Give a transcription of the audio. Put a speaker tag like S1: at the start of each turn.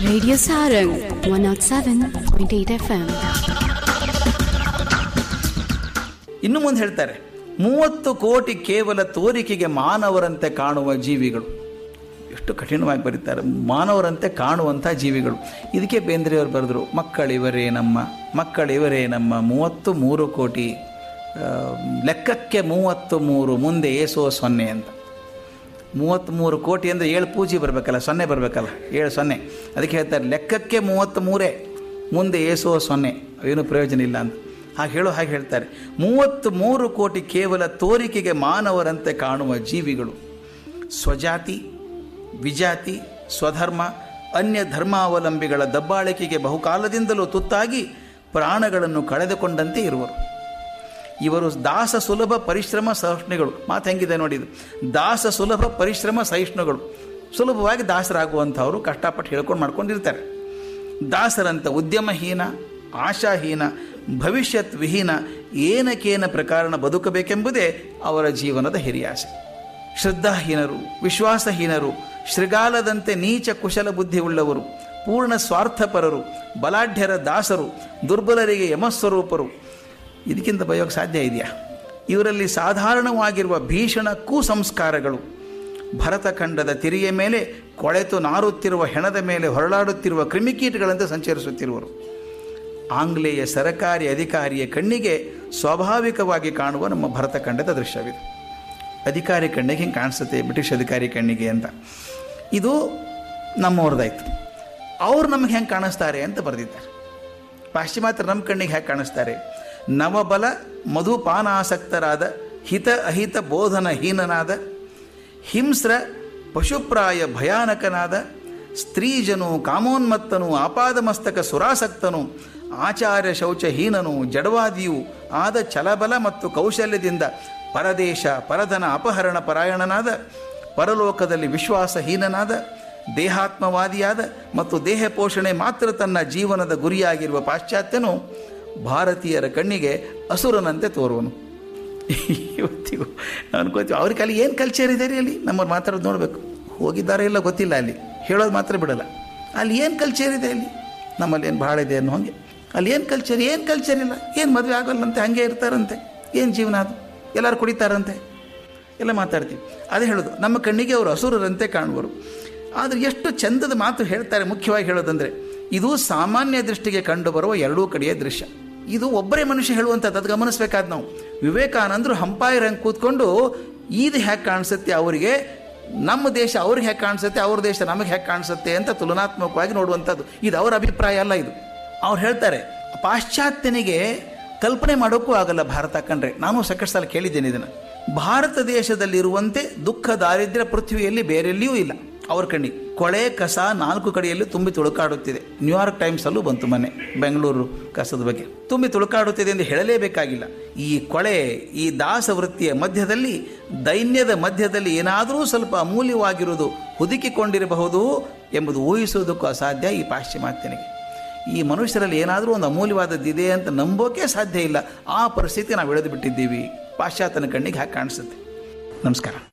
S1: Radio Sarang 107.8 FM.
S2: ಇನ್ನು ಮುಂದೆ ಹೇಳ್ತಾರೆ ಮೂವತ್ತು ಕೋಟಿ ಕೇವಲ ತೋರಿಕೆಗೆ ಮಾನವರಂತೆ ಕಾಣುವ ಜೀವಿಗಳು ಎಷ್ಟು ಕಠಿಣವಾಗಿ ಬರೀತಾರೆ ಮಾನವರಂತೆ ಕಾಣುವಂಥ ಜೀವಿಗಳು ಇದಕ್ಕೆ ಬೇಂದ್ರೆಯವರು ಬರೆದರು ಮಕ್ಕಳಿವರೇ ನಮ್ಮ ಮಕ್ಕಳಿವರೇ ನಮ್ಮ ಮೂವತ್ತು ಮೂರು ಕೋಟಿ ಆ, ಲೆಕ್ಕಕ್ಕೆ ಮೂವತ್ತು ಮೂರು ಮುಂದೆ ಏಸೋ ಸೊನ್ನೆ ಅಂತ ಮೂವತ್ತ್ಮೂರು ಕೋಟಿ ಅಂದರೆ ಏಳು ಪೂಜೆ ಬರಬೇಕಲ್ಲ ಸೊನ್ನೆ ಬರಬೇಕಲ್ಲ ಏಳು ಸೊನ್ನೆ ಅದಕ್ಕೆ ಹೇಳ್ತಾರೆ ಲೆಕ್ಕಕ್ಕೆ ಮೂವತ್ತ್ ಮೂರೇ ಮುಂದೆ ಏಸುವ ಸೊನ್ನೆ ಏನು ಪ್ರಯೋಜನ ಇಲ್ಲ ಅಂತ ಹಾಗೆ ಹೇಳೋ ಹಾಗೆ ಹೇಳ್ತಾರೆ ಮೂವತ್ತ್ ಮೂರು ಕೋಟಿ ಕೇವಲ ತೋರಿಕೆಗೆ ಮಾನವರಂತೆ ಕಾಣುವ ಜೀವಿಗಳು ಸ್ವಜಾತಿ ವಿಜಾತಿ ಸ್ವಧರ್ಮ ಅನ್ಯ ಧರ್ಮಾವಲಂಬಿಗಳ ದಬ್ಬಾಳಿಕೆಗೆ ಬಹುಕಾಲದಿಂದಲೂ ತುತ್ತಾಗಿ ಪ್ರಾಣಗಳನ್ನು ಕಳೆದುಕೊಂಡಂತೆ ಇರುವರು ಇವರು ದಾಸ ಸುಲಭ ಪರಿಶ್ರಮ ಸಹಿಷ್ಣುಗಳು ಮಾತು ಹೆಂಗಿದೆ ನೋಡಿದು ದಾಸ ಸುಲಭ ಪರಿಶ್ರಮ ಸಹಿಷ್ಣುಗಳು ಸುಲಭವಾಗಿ ದಾಸರಾಗುವಂಥವರು ಕಷ್ಟಪಟ್ಟು ಹೇಳ್ಕೊಂಡು ಮಾಡ್ಕೊಂಡಿರ್ತಾರೆ ದಾಸರಂತ ಉದ್ಯಮಹೀನ ಆಶಾಹೀನ ಭವಿಷ್ಯತ್ ವಿಹೀನ ಏನಕೇನ ಪ್ರಕಾರಣ ಬದುಕಬೇಕೆಂಬುದೇ ಅವರ ಜೀವನದ ಹಿರಿಯಾಸೆ ಶ್ರದ್ಧಾಹೀನರು ವಿಶ್ವಾಸಹೀನರು ಶೃಗಾಲದಂತೆ ನೀಚ ಕುಶಲ ಬುದ್ಧಿ ಉಳ್ಳವರು ಪೂರ್ಣ ಸ್ವಾರ್ಥಪರರು ಬಲಾಢ್ಯರ ದಾಸರು ದುರ್ಬಲರಿಗೆ ಯಮಸ್ವರೂಪರು ಇದಕ್ಕಿಂತ ಬಯೋಕ್ಕೆ ಸಾಧ್ಯ ಇದೆಯಾ ಇವರಲ್ಲಿ ಸಾಧಾರಣವಾಗಿರುವ ಭೀಷಣ ಕುಸಂಸ್ಕಾರಗಳು ಭರತಖಂಡದ ತಿರಿಯ ಮೇಲೆ ಕೊಳೆತು ನಾರುತ್ತಿರುವ ಹೆಣದ ಮೇಲೆ ಹೊರಳಾಡುತ್ತಿರುವ ಕ್ರಿಮಿಕೀಟಗಳಂತೆ ಸಂಚರಿಸುತ್ತಿರುವರು ಆಂಗ್ಲೇಯ ಸರಕಾರಿ ಅಧಿಕಾರಿಯ ಕಣ್ಣಿಗೆ ಸ್ವಾಭಾವಿಕವಾಗಿ ಕಾಣುವ ನಮ್ಮ ಭರತಖಂಡದ ದೃಶ್ಯವಿದೆ ಅಧಿಕಾರಿ ಕಣ್ಣಿಗೆ ಹಿಂಗೆ ಕಾಣಿಸುತ್ತೆ ಬ್ರಿಟಿಷ್ ಅಧಿಕಾರಿ ಕಣ್ಣಿಗೆ ಅಂತ ಇದು ನಮ್ಮವ್ರದ್ದಾಯ್ತು ಅವ್ರು ನಮಗೆ ಹೆಂಗೆ ಕಾಣಿಸ್ತಾರೆ ಅಂತ ಬರೆದಿದ್ದಾರೆ ಪಾಶ್ಚಿಮಾತ್ಯ ನಮ್ಮ ಕಣ್ಣಿಗೆ ಹೇಗೆ ಕಾಣಿಸ್ತಾರೆ ನವಬಲ ಮಧುಪಾನಾಸಕ್ತರಾದ ಹಿತ ಅಹಿತ ಬೋಧನಹೀನನಾದ ಹಿಂಸ್ರ ಪಶುಪ್ರಾಯ ಭಯಾನಕನಾದ ಸ್ತ್ರೀಜನು ಕಾಮೋನ್ಮತ್ತನು ಆಪಾದಮಸ್ತಕ ಸುರಾಸಕ್ತನು ಆಚಾರ್ಯ ಶೌಚಹೀನನು ಜಡವಾದಿಯೂ ಆದ ಛಲಬಲ ಮತ್ತು ಕೌಶಲ್ಯದಿಂದ ಪರದೇಶ ಪರಧನ ಅಪಹರಣ ಪರಾಯಣನಾದ ಪರಲೋಕದಲ್ಲಿ ವಿಶ್ವಾಸಹೀನನಾದ ದೇಹಾತ್ಮವಾದಿಯಾದ ಮತ್ತು ದೇಹ ಪೋಷಣೆ ಮಾತ್ರ ತನ್ನ ಜೀವನದ ಗುರಿಯಾಗಿರುವ ಪಾಶ್ಚಾತ್ಯನು ಭಾರತೀಯರ ಕಣ್ಣಿಗೆ ಅಸುರನಂತೆ ತೋರುವನು ಇವತ್ತಿಗೂ ಅನ್ಕೋತೀವಿ ಅವ್ರಿಗೆ ಅಲ್ಲಿ ಏನು ಕಲ್ಚರ್ ಇದೆ ರೀ ಅಲ್ಲಿ ನಮ್ಮವ್ರು ಮಾತಾಡೋದು ನೋಡಬೇಕು ಹೋಗಿದ್ದಾರೆ ಇಲ್ಲ ಗೊತ್ತಿಲ್ಲ ಅಲ್ಲಿ ಹೇಳೋದು ಮಾತ್ರ ಬಿಡಲ್ಲ ಅಲ್ಲಿ ಏನು ಕಲ್ಚರ್ ಇದೆ ಅಲ್ಲಿ ನಮ್ಮಲ್ಲಿ ಏನು ಭಾಳ ಇದೆ ಅನ್ನೋ ಹಾಗೆ ಅಲ್ಲಿ ಏನು ಕಲ್ಚರ್ ಏನು ಕಲ್ಚರ್ ಇಲ್ಲ ಏನು ಮದುವೆ ಆಗೋಲ್ಲಂತೆ ಹಂಗೆ ಇರ್ತಾರಂತೆ ಏನು ಜೀವನ ಅದು ಎಲ್ಲರೂ ಕುಡಿತಾರಂತೆ ಎಲ್ಲ ಮಾತಾಡ್ತೀವಿ ಅದೇ ಹೇಳೋದು ನಮ್ಮ ಕಣ್ಣಿಗೆ ಅವರು ಹಸುರರಂತೆ ಕಾಣುವರು ಆದರೆ ಎಷ್ಟು ಚಂದದ ಮಾತು ಹೇಳ್ತಾರೆ ಮುಖ್ಯವಾಗಿ ಹೇಳೋದಂದರೆ ಇದು ಸಾಮಾನ್ಯ ದೃಷ್ಟಿಗೆ ಕಂಡುಬರುವ ಎರಡೂ ಕಡೆಯ ದೃಶ್ಯ ಇದು ಒಬ್ಬರೇ ಮನುಷ್ಯ ಹೇಳುವಂಥದ್ದು ಅದು ಗಮನಿಸಬೇಕಾದ ನಾವು ವಿವೇಕಾನಂದರು ಹಂಪಾಯರ್ ಹಂಗೆ ಕೂತ್ಕೊಂಡು ಇದು ಹೇಗೆ ಕಾಣಿಸುತ್ತೆ ಅವರಿಗೆ ನಮ್ಮ ದೇಶ ಅವ್ರಿಗೆ ಹೇಗೆ ಕಾಣಿಸುತ್ತೆ ಅವ್ರ ದೇಶ ನಮಗೆ ಹೇಗೆ ಕಾಣಿಸುತ್ತೆ ಅಂತ ತುಲನಾತ್ಮಕವಾಗಿ ನೋಡುವಂಥದ್ದು ಇದು ಅವರ ಅಭಿಪ್ರಾಯ ಅಲ್ಲ ಇದು ಅವ್ರು ಹೇಳ್ತಾರೆ ಪಾಶ್ಚಾತ್ಯನಿಗೆ ಕಲ್ಪನೆ ಮಾಡೋಕ್ಕೂ ಆಗಲ್ಲ ಭಾರತ ಕಂಡ್ರೆ ನಾನು ಸಾಕಷ್ಟು ಸಲ ಕೇಳಿದ್ದೇನೆ ಇದನ್ನು ಭಾರತ ದೇಶದಲ್ಲಿರುವಂತೆ ದುಃಖ ದಾರಿದ್ರ್ಯ ಪೃಥ್ವಿಯಲ್ಲಿ ಬೇರೆಲ್ಲಿಯೂ ಇಲ್ಲ ಅವ್ರ ಕಣ್ಣಿಗೆ ಕೊಳೆ ಕಸ ನಾಲ್ಕು ಕಡೆಯಲ್ಲಿ ತುಂಬಿ ತುಳುಕಾಡುತ್ತಿದೆ ನ್ಯೂಯಾರ್ಕ್ ಟೈಮ್ಸ್ ಅಲ್ಲೂ ಬಂತು ಮೊನ್ನೆ ಬೆಂಗಳೂರು ಕಸದ ಬಗ್ಗೆ ತುಂಬಿ ತುಳುಕಾಡುತ್ತಿದೆ ಎಂದು ಹೇಳಲೇಬೇಕಾಗಿಲ್ಲ ಈ ಕೊಳೆ ಈ ದಾಸ ವೃತ್ತಿಯ ಮಧ್ಯದಲ್ಲಿ ದೈನ್ಯದ ಮಧ್ಯದಲ್ಲಿ ಏನಾದರೂ ಸ್ವಲ್ಪ ಅಮೂಲ್ಯವಾಗಿರುವುದು ಹುದುಕಿಕೊಂಡಿರಬಹುದು ಎಂಬುದು ಊಹಿಸುವುದಕ್ಕೂ ಅಸಾಧ್ಯ ಈ ಪಾಶ್ಚಿಮಾತ್ಯನಿಗೆ ಈ ಮನುಷ್ಯರಲ್ಲಿ ಏನಾದರೂ ಒಂದು ಅಮೂಲ್ಯವಾದದ್ದಿದೆ ಅಂತ ನಂಬೋಕೆ ಸಾಧ್ಯ ಇಲ್ಲ ಆ ಪರಿಸ್ಥಿತಿ ನಾವು ಇಳಿದು ಬಿಟ್ಟಿದ್ದೀವಿ ಪಾಶ್ಚಾತ್ಯನ ಕಣ್ಣಿಗೆ ಹಾಗೆ ಕಾಣಿಸುತ್ತೆ ನಮಸ್ಕಾರ